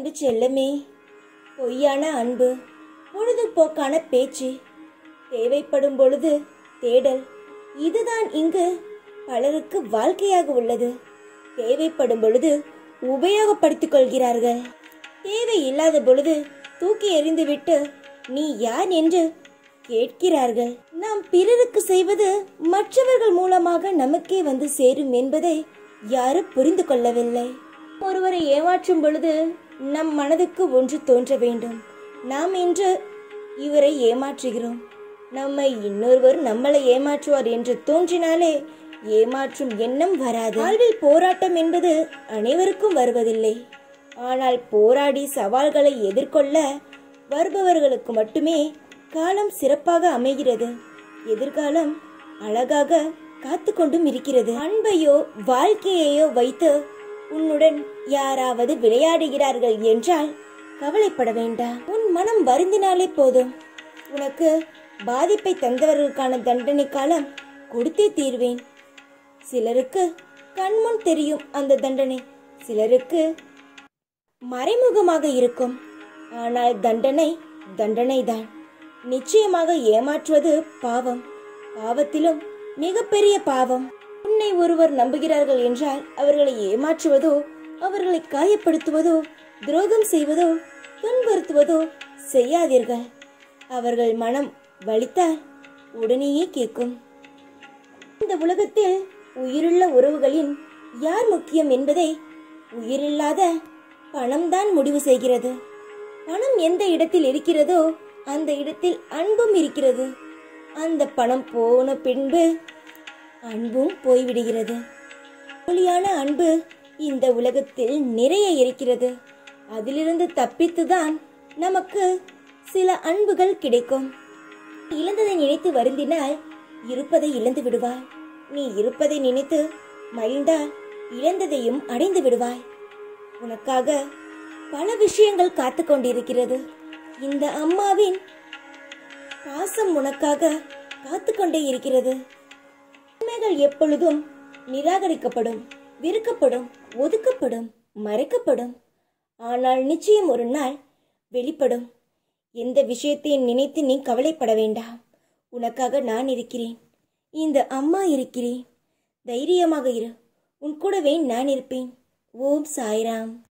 அன்பு செல்லமே பொய்யான அன்பு பொழுதுபோக்கான பேச்சு தேவைப்படும் பொழுது தேடல் இதுதான் இங்கு பலருக்கு வாழ்க்கையாக உள்ளது தேவைப்படும் பொழுது உபயோகப்படுத்திக் கொள்கிறார்கள் தேவை இல்லாத பொழுது தூக்கி எறிந்துவிட்டு நீ யார் என்று கேட்கிறார்கள் நாம் பிறருக்கு செய்வது மற்றவர்கள் மூலமாக நமக்கே வந்து சேரும் என்பதை யாரும் புரிந்து கொள்ளவில்லை ஒருவரை ஏமாற்றும் பொழுது நம் மனதுக்கு ஒன்று தோன்ற வேண்டும் நாம் இன்று இவரை ஏமாற்றுகிறோம் நம்மை இன்னொருவர் நம்மளை ஏமாற்றுவார் என்று தோன்றினாலே ஏமாற்றும் எண்ணம் வராது வாழ்வில் போராட்டம் என்பது அனைவருக்கும் வருவதில்லை ஆனால் போராடி சவால்களை எதிர்கொள்ள வருபவர்களுக்கு மட்டுமே காலம் சிறப்பாக அமைகிறது எதிர்காலம் அழகாக காத்து கொண்டும் இருக்கிறது அன்பையோ வாழ்க்கையையோ வைத்து உன்னுடன் யாராவது விளையாடுகிறார்கள் என்றால் கவலைப்பட வேண்டாம் உன் மனம் வருந்தினாலே போதும் உனக்கு பாதிப்பை தந்தவர்களுக்கான தண்டனை காலம் கொடுத்தே தீர்வேன் சிலருக்கு கண்முன் தெரியும் அந்த தண்டனை சிலருக்கு மறைமுகமாக இருக்கும் ஆனால் தண்டனை தண்டனைதான் நிச்சயமாக ஏமாற்றுவது பாவம் பாவத்திலும் மிகப்பெரிய பாவம் உன்னை ஒருவர் நம்புகிறார்கள் என்றால் அவர்களை ஏமாற்றுவதோ அவர்களை காயப்படுத்துவதோ துரோகம் செய்வதோ துன்புறுத்துவதோ செய்யாதீர்கள் அவர்கள் மனம் வலித்தால் உடனேயே கேட்கும் இந்த உலகத்தில் உயிருள்ள உறவுகளின் யார் முக்கியம் என்பதை உயிரில்லாத பணம்தான் முடிவு செய்கிறது பணம் எந்த இடத்தில் இருக்கிறதோ அந்த இடத்தில் அன்பும் இருக்கிறது அந்த பணம் போன பின்பு அன்பும் போய்விடுகிறது போலியான அன்பு இந்த உலகத்தில் நிறைய இருக்கிறது அதிலிருந்து தப்பித்துதான் நமக்கு சில அன்புகள் கிடைக்கும் இழந்ததை நினைத்து வருந்தினால் இருப்பதை இழந்து விடுவாய் நீ இருப்பதை நினைத்து மகிழ்ந்தால் இழந்ததையும் அடைந்து விடுவாய் உனக்காக பல விஷயங்கள் காத்து கொண்டிருக்கிறது இந்த அம்மாவின் பாசம் உனக்காக காத்து கொண்டே இருக்கிறது உண்மைகள் எப்பொழுதும் நிராகரிக்கப்படும் வெறுக்கப்படும் ஒதுக்கப்படும் மறைக்கப்படும் ஆனால் நிச்சயம் ஒரு நாள் வெளிப்படும் எந்த விஷயத்தையும் நினைத்து நீ கவலைப்பட வேண்டாம் உனக்காக நான் இருக்கிறேன் இந்த அம்மா இருக்கிறேன் தைரியமாக இரு உன் கூடவே நான் இருப்பேன் ஓம் சாய்ராம்